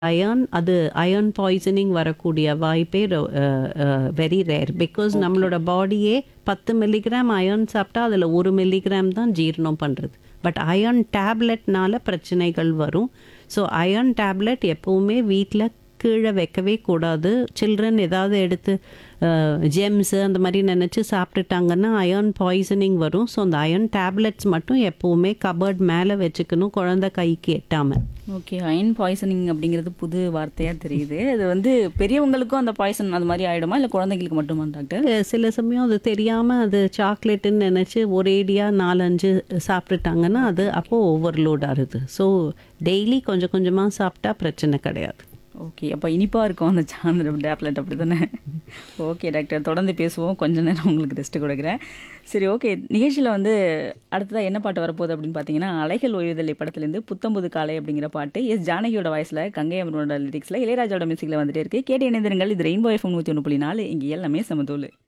iron அது iron poisoning வரக்கூடிய வாய்ப்பே வெரி ரேர் பிகாஸ் நம்மளோட பாடியே பத்து மில்லிகிராம் அயர்ன் சாப்பிட்டா அதில் ஒரு மில்லிகிராம் தான் ஜீரணம் பண்ணுறது பட் அயர்ன் டேப்லெட்னால பிரச்சனைகள் வரும் ஸோ அயர்ன் டேப்லெட் எப்போவுமே வீட்டில் கீழே வைக்கவே கூடாது சில்ட்ரன் ஏதாவது எடுத்து ஜெம்ஸு அந்த மாதிரி நினச்சி சாப்பிட்டுட்டாங்கன்னா அயர்ன் பாய்சனிங் வரும் ஸோ அந்த அயர்ன் டேப்லெட்ஸ் மட்டும் எப்போவுமே கபர்ட் மேலே வச்சுக்கணும் குழந்தை கைக்கு எட்டாமல் ஓகே அயன் பாய்சனிங் அப்படிங்கிறது புது வார்த்தையாக தெரியுது அது வந்து பெரியவங்களுக்கும் அந்த பாய்சன் அது மாதிரி ஆகிடுமா இல்லை குழந்தைங்களுக்கு மட்டுமா டாக்டர் அஹ் சில சமயம் அது தெரியாமல் அது சாக்லேட்டுன்னு நினச்சி ஒரேடியாக நாலஞ்சு சாப்பிட்டுட்டாங்கன்னா அது அப்போது ஓவர்லோட் ஆகுது ஸோ டெய்லி கொஞ்சம் கொஞ்சமாக சாப்பிட்டா பிரச்சனை கிடையாது ஓகே அப்போ இனிப்பாக இருக்கும் அந்த சாந்திர டேப்லெட் அப்படி தானே ஓகே டாக்டர் தொடர்ந்து பேசுவோம் கொஞ்ச நேரம் உங்களுக்கு ரெஸ்ட் கொடுக்குறேன் சரி ஓகே நிகழ்ச்சியில் வந்து அடுத்ததாக என்ன பாட்டு வரப்போகுது அப்படின்னு பார்த்தீங்கன்னா அலைகள் ஓய்வுதலை படத்துலேருந்து புத்தம்புது காலை அப்படிங்கிற பாட்டு எஸ் ஜானகியோட வாய்ஸில் கங்கை அமரோட லிரிக்ஸில் இளையராஜோட மியூசிக்கில் வந்துட்டே இருக்கு கேட்டு இணைந்திருங்கள் இது ரெயின்போ எஃப்எம் நூற்றி ஒன்று புள்ளி நாலு இங்கே எல்லாமே சமதூள்